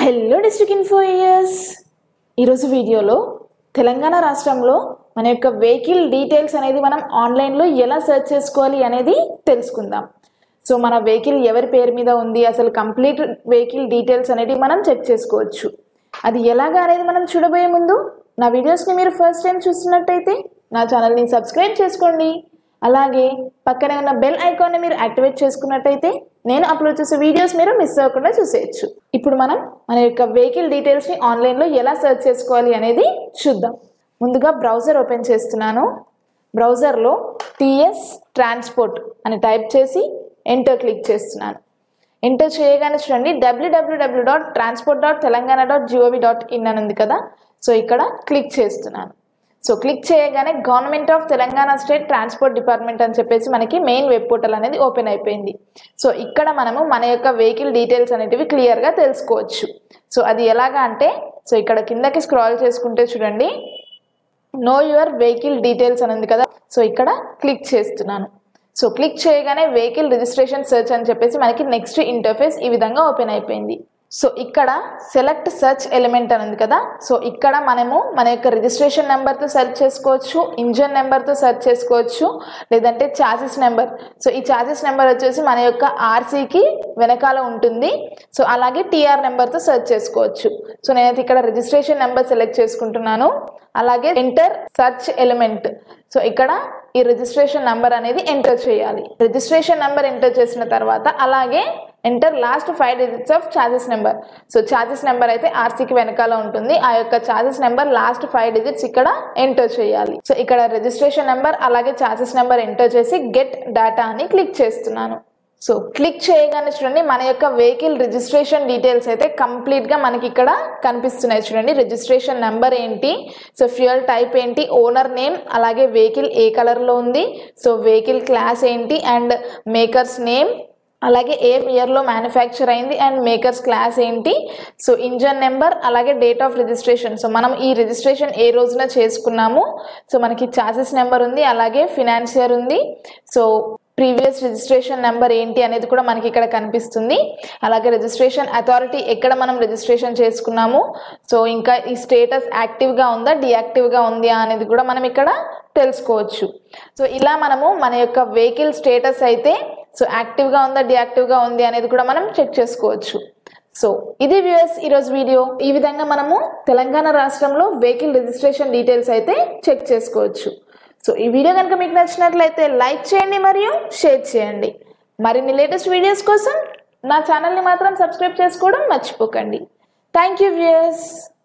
hello district info years ఈరోజు వీడియోలో తెలంగాణ రాష్ట్రంలో మన యొక్క వెహికల్ డీటెయిల్స్ అనేది మనం ఆన్లైన్లో ఎలా సెర్చ్ చేసుకోవాలి అనేది తెలుసుకుందాం సో మన వెహికల్ ఎవరి పేరు మీద ఉంది అసలు కంప్లీట్ వెహికల్ డీటెయిల్స్ అనేది మనం చెక్ చేసుకోవచ్చు అది ఎలాగా అనేది మనం చూడబోయే ముందు నా వీడియోస్ని మీరు ఫస్ట్ టైం చూస్తున్నట్టయితే నా ఛానల్ని సబ్స్క్రైబ్ చేసుకోండి అలాగే పక్కనే ఉన్న బెల్ ఐకాన్ని మీరు యాక్టివేట్ చేసుకున్నట్టయితే నేను అప్లోడ్ చేసే వీడియోస్ మీరు మిస్ అవ్వకుండా చూసేయచ్చు ఇప్పుడు మనం మన యొక్క వెహికల్ డీటెయిల్స్ని ఆన్లైన్లో ఎలా సెర్చ్ చేసుకోవాలి అనేది చూద్దాం ముందుగా బ్రౌజర్ ఓపెన్ చేస్తున్నాను బ్రౌజర్లో టిఎస్ ట్రాన్స్పోర్ట్ అని టైప్ చేసి ఎంటర్ క్లిక్ చేస్తున్నాను ఎంటర్ చేయగానే చూడండి WWW dot transport dot Telangana dot GOV dot in అని ఉంది కదా సో ఇక్కడ క్లిక్ చేస్తున్నాను సో క్లిక్ చేయగానే government of Telangana state transport department అని చెప్పేసి మనకి మెయిన్ వెబ్ పోర్టల్ అనేది ఓపెన్ అయిపోయింది సో ఇక్కడ మనము మన యొక్క వెహికల్ డీటెయిల్స్ అనేటివి క్లియర్గా తెలుసుకోవచ్చు సో అది ఎలాగా అంటే సో ఇక్కడ కిందకి స్క్రాల్ చేసుకుంటే చూడండి నో యువర్ వెహికల్ డీటెయిల్స్ అని ఉంది కదా సో ఇక్కడ క్లిక్ చేస్తున్నాను సో క్లిక్ చేయగానే వెహికల్ రిజిస్ట్రేషన్ సెర్చ్ అని చెప్పేసి మనకి నెక్స్ట్ ఇంటర్ఫేస్ ఈ విధంగా ఓపెన్ అయిపోయింది సో ఇక్కడ సెలెక్ట్ సెర్చ్ ఎలిమెంట్ అని ఉంది కదా సో ఇక్కడ మనము మన యొక్క రిజిస్ట్రేషన్ నెంబర్తో సెర్చ్ చేసుకోవచ్చు ఇంజన్ నెంబర్తో సెర్చ్ చేసుకోవచ్చు లేదంటే ఛార్జెస్ నెంబర్ సో ఈ ఛార్జెస్ నెంబర్ వచ్చేసి మన యొక్క ఆర్సీకి వెనకాల ఉంటుంది సో అలాగే టీఆర్ నెంబర్తో సెర్చ్ చేసుకోవచ్చు సో నేనైతే ఇక్కడ రిజిస్ట్రేషన్ నెంబర్ సెలెక్ట్ చేసుకుంటున్నాను అలాగే ఎంటర్ సర్చ్ ఎలిమెంట్ సో ఇక్కడ ఈ రిజిస్ట్రేషన్ నెంబర్ అనేది ఎంటర్ చేయాలి రిజిస్ట్రేషన్ నెంబర్ ఎంటర్ చేసిన తర్వాత అలాగే enter last five digits of charges number so charges number అయితే ఆర్సీకి వెనకాల ఉంటుంది ఆ యొక్క charges number last five digits ఇక్కడ ఎంటర్ చేయాలి సో ఇక్కడ రిజిస్ట్రేషన్ నెంబర్ అలాగే ఛార్జెస్ నెంబర్ ఎంటర్ చేసి గెట్ డేటా అని క్లిక్ చేస్తున్నాను సో క్లిక్ చేయగానే చూడండి మన యొక్క వెహికల్ రిజిస్ట్రేషన్ డీటెయిల్స్ అయితే కంప్లీట్గా మనకి ఇక్కడ కనిపిస్తున్నాయి చూడండి రిజిస్ట్రేషన్ నెంబర్ ఏంటి సో ఫ్యూయల్ టైప్ ఏంటి ఓనర్ నేమ్ అలాగే వెహికల్ ఏ కలర్లో ఉంది సో వెహికల్ క్లాస్ ఏంటి అండ్ మేకర్స్ నేమ్ అలాగే ఏ ఇయర్లో మ్యానుఫ్యాక్చర్ అయింది అండ్ మేకర్స్ క్లాస్ ఏంటి సో ఇంజన్ నెంబర్ అలాగే డేట్ ఆఫ్ రిజిస్ట్రేషన్ సో మనం ఈ రిజిస్ట్రేషన్ ఏ రోజున చేసుకున్నాము సో మనకి ఛార్జెస్ నెంబర్ ఉంది అలాగే ఫినాన్షియర్ ఉంది సో ప్రీవియస్ రిజిస్ట్రేషన్ నెంబర్ ఏంటి అనేది కూడా మనకి ఇక్కడ కనిపిస్తుంది అలాగే రిజిస్ట్రేషన్ అథారిటీ ఎక్కడ మనం రిజిస్ట్రేషన్ చేసుకున్నాము సో ఇంకా ఈ స్టేటస్ యాక్టివ్గా ఉందా డియాక్టివ్గా ఉంది అనేది కూడా మనం ఇక్కడ తెలుసుకోవచ్చు సో ఇలా మనము మన యొక్క వెహికల్ స్టేటస్ అయితే సో యాక్టివ్గా ఉందా డియాక్టివ్గా ఉంది అనేది కూడా మనం చెక్ చేసుకోవచ్చు సో ఇది వ్యూఎస్ ఈరోజు వీడియో ఈ విధంగా మనము తెలంగాణ రాష్ట్రంలో వెహికల్ రిజిస్ట్రేషన్ డీటెయిల్స్ అయితే చెక్ చేసుకోవచ్చు సో ఈ వీడియో కనుక మీకు నచ్చినట్లయితే లైక్ చేయండి మరియు షేర్ చేయండి మరిన్ని లేటెస్ట్ వీడియోస్ కోసం నా ఛానల్ని మాత్రం సబ్స్క్రైబ్ చేసుకోవడం మర్చిపోకండి థ్యాంక్ యూ వ్యూయర్స్